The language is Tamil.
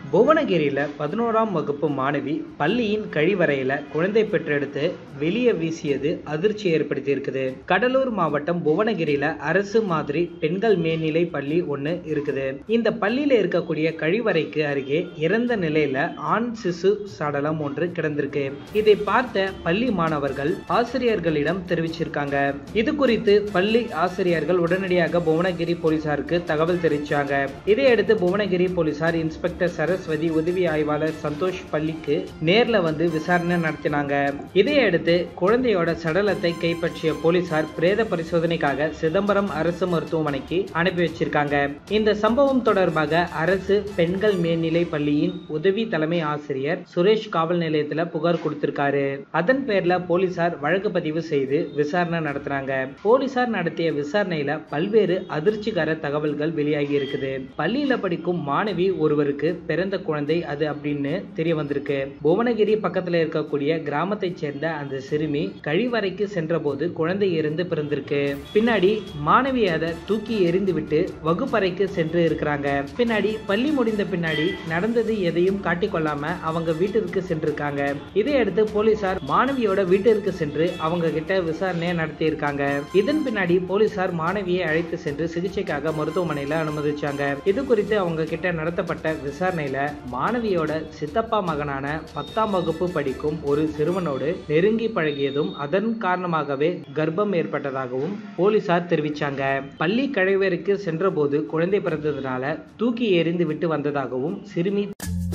புவனகிரியில் பதினோராம் வகுப்பு மாணவி பள்ளியின் கழிவறையில குழந்தை பெற்றெடுத்து வெளியே வீசியது அதிர்ச்சி ஏற்படுத்தியிருக்குது கடலூர் மாவட்டம் புவனகிரியில அரசு மாதிரி பெண்கள் மேல்நிலை பள்ளி ஒன்று இருக்குது இந்த பள்ளியில இருக்கக்கூடிய கழிவறைக்கு அருகே இறந்த நிலையில ஆண் சிசு சடலம் ஒன்று கிடந்திருக்கு இதை பார்த்த பள்ளி மாணவர்கள் ஆசிரியர்களிடம் தெரிவிச்சிருக்காங்க இது குறித்து பள்ளி ஆசிரியர்கள் உடனடியாக புவனகிரி போலீசாருக்கு தகவல் தெரிவிச்சாங்க இதையடுத்து புவனகிரி போலீசார் இன்ஸ்பெக்டர் சரஸ்வதி உதவி ஆய்வாளர் சந்தோஷ் பள்ளிக்கு நேர்ல வந்து விசாரணை நடத்தினாங்க இதையடுத்து குழந்தையோட சடலத்தை கைப்பற்றிய போலீசார் பிரேத பரிசோதனைக்காக சிதம்பரம் அரசு மருத்துவமனைக்கு அனுப்பி வச்சிருக்காங்க இந்த சம்பவம் தொடர்பாக அரசு பெண்கள் மேல்நிலை பள்ளியின் உதவி தலைமை ஆசிரியர் சுரேஷ் காவல் நிலையத்துல புகார் கொடுத்திருக்காரு அதன் பேர்ல போலீசார் வழக்கு பதிவு செய்து விசாரணை நடத்துறாங்க போலீசார் நடத்திய விசாரணையில பல்வேறு அதிர்ச்சிகர தகவல்கள் வெளியாகி இருக்குது பள்ளியில படிக்கும் மாணவி ஒருவருக்கு பிறந்த குழந்தை அது அப்படின்னு தெரிய வந்திருக்கு புவனகிரி பக்கத்துல இருக்கக்கூடிய கிராமத்தைச் சேர்ந்த அந்த சிறுமி கழிவறைக்கு சென்றபோது குழந்தை இறந்து பிறந்திருக்கு பின்னாடி மாணவி அதை தூக்கி எறிந்து விட்டு வகுப்பறைக்கு சென்று இருக்கிறாங்க பின்னாடி பள்ளி முடிந்த பின்னாடி நடந்தது எதையும் காட்டிக்கொள்ளாம அவங்க வீட்டிற்கு சென்றிருக்காங்க இதையடுத்து போலீசார் மாணவியோட வீட்டிற்கு சென்று அவங்க கிட்ட விசாரணையை நடத்தி இருக்காங்க இதன் பின்னாடி போலீசார் மாணவியை அழைத்து சென்று சிகிச்சைக்காக மருத்துவமனையில அனுமதிச்சாங்க இது குறித்து அவங்க கிட்ட நடத்தப்பட்ட விசாரணையில மாணவியோட சித்தப்பா மகனான பத்தாம் வகுப்பு படிக்கும் ஒரு சிறுவனோடு நெருங்கி பழகியதும் அதன் காரணமாகவே கர்ப்பம் ஏற்பட்டதாகவும் போலீசார் தெரிவிச்சாங்க பள்ளி கழிவறைக்கு சென்றபோது குழந்தை பிறந்ததுனால தூக்கி எறிந்து விட்டு வந்ததாகவும் சிறுமி